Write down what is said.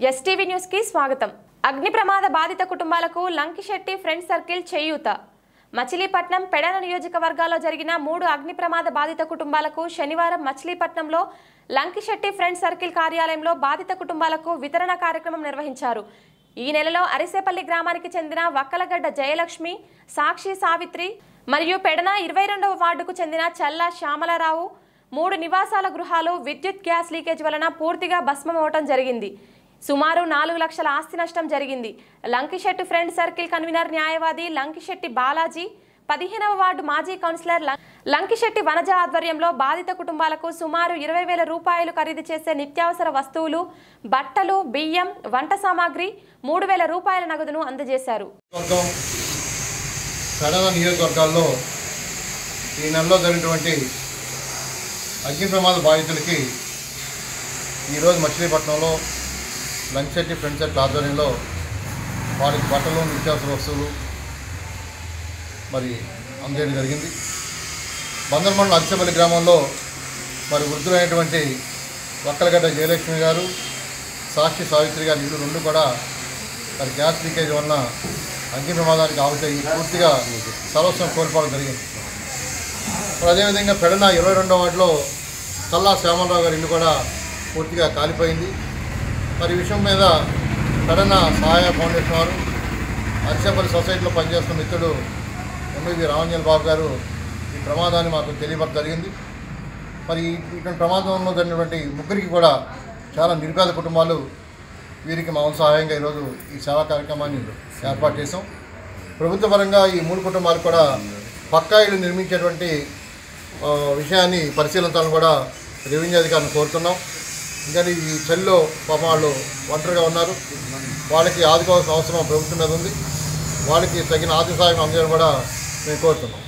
STV news కి స్వాగతం అగ్ని ప్రమాద బాధిత కుటుంబాలకు లంకిశెట్టి ఫ్రెండ్ సర్కిల్ చేయూత మచిలీపట్నం పెడన నియోజకవర్గాల్లో జరిగిన మూడు అగ్ని ప్రమాద బాధిత కుటుంబాలకు శనివారం మచిలీపట్నంలో లంకిశెట్టి ఫ్రెండ్ సర్కిల్ కార్యాలయంలో బాధిత కుటుంబాలకు వితరణ కార్యక్రమం నిర్వహించారు ఈ నెలలో అరిసేపల్లి గ్రామానికి చెందిన వక్కలగడ్డ జయలక్ష్మి సాక్షి సావిత్రి మరియు పెడన ఇరవై రెండవ వార్డుకు చెందిన చల్ల శ్యామలరావు మూడు నివాసాల గృహాలు విద్యుత్ గ్యాస్ లీకేజ్ వలన పూర్తిగా భస్మమవటం జరిగింది సుమారు నాలుగు లక్షల ఆస్తి నష్టం జరిగింది లంకిశెట్టి ఫ్రెండ్ సర్కిల్ కన్వీనర్ న్యాయవాది లంకిశెట్టి బాలాజీ పదిహేనవ వార్డు మాజీ కౌన్సిలర్ లం- లంకిశెట్టి వనజ ఆధ్వర్యంలో బాధిత కుటుంబాలకు సుమారు ఇరవై వేల రూపాయలు ఖరీదు చేసే నిత్యావసర వస్తువులు బట్టలు బియ్యం వంట సామాగ్రి మూడు వేల రూపాయల నగదును అందజేశారు వర్గం కడన నియోజకవర్గాల్లో ఈ నెలలో జరిగినటువంటి అగ్ని ప్రమాద బాధితులకి ఈరోజు మచిలీపట్నంలో లంచెట్టి ఫ్రెండ్ సెట్ ఆధ్వర్యంలో వారికి బట్టలు నిత్యావసర వస్తువులు మరి అందజేయడం జరిగింది బందర్మండలం అరిసెపల్లి గ్రామంలో మరి వృద్ధులైనటువంటి వక్కలగడ్డ జయలక్ష్మి గారు సాక్షి సావిత్రి గారి ఇల్లు రెండు కూడా మరి గ్యాస్ లీకేజ్ వలన అగ్ని ప్రమాదానికి ఆవుతాయి పూర్తిగా సర్వస్వం కోల్పోవడం జరిగింది మరి అదేవిధంగా పెడన ఇరవై రెండవ వార్డులో కల్లా శ్యామలరావు గారి ఇల్లు కూడా పూర్తిగా కాలిపోయింది మరి ఈ విషయం మీద పెడన సహాయ ఫౌండేషన్ వారు అరిసేపల్లి సొసైటీలో పనిచేస్తున్న మిత్రుడు ఎంఈవి రామంజల్ బాబు గారు ఈ ప్రమాదాన్ని మాకు తెలియపడం జరిగింది మరి ఇటువంటి ప్రమాదంలో జరిగినటువంటి ముగ్గురికి కూడా చాలా నిరుపేద కుటుంబాలు వీరికి మా వంతు సహాయంగా ఈరోజు ఈ సేవా కార్యక్రమాన్ని ఏర్పాటు చేసాం ప్రభుత్వ పరంగా ఈ మూడు కుటుంబాలు కూడా పక్కా ఇళ్ళు నిర్మించేటువంటి ఆ, విషయాన్ని పరిశీలించాలని కూడా రెవెన్యూ అధికారులను కోరుతున్నాం ఇంకా ఈ చలిలో పాపం వాళ్ళు ఒంటరిగా ఉన్నారు వాళ్ళకి ఆదుకోవాల్సిన అవసరం ప్రభుత్వం మీద ఉంది వాళ్ళకి తగిన ఆర్థిక సహాయం అందించడం కూడా మేము కోరుతున్నాం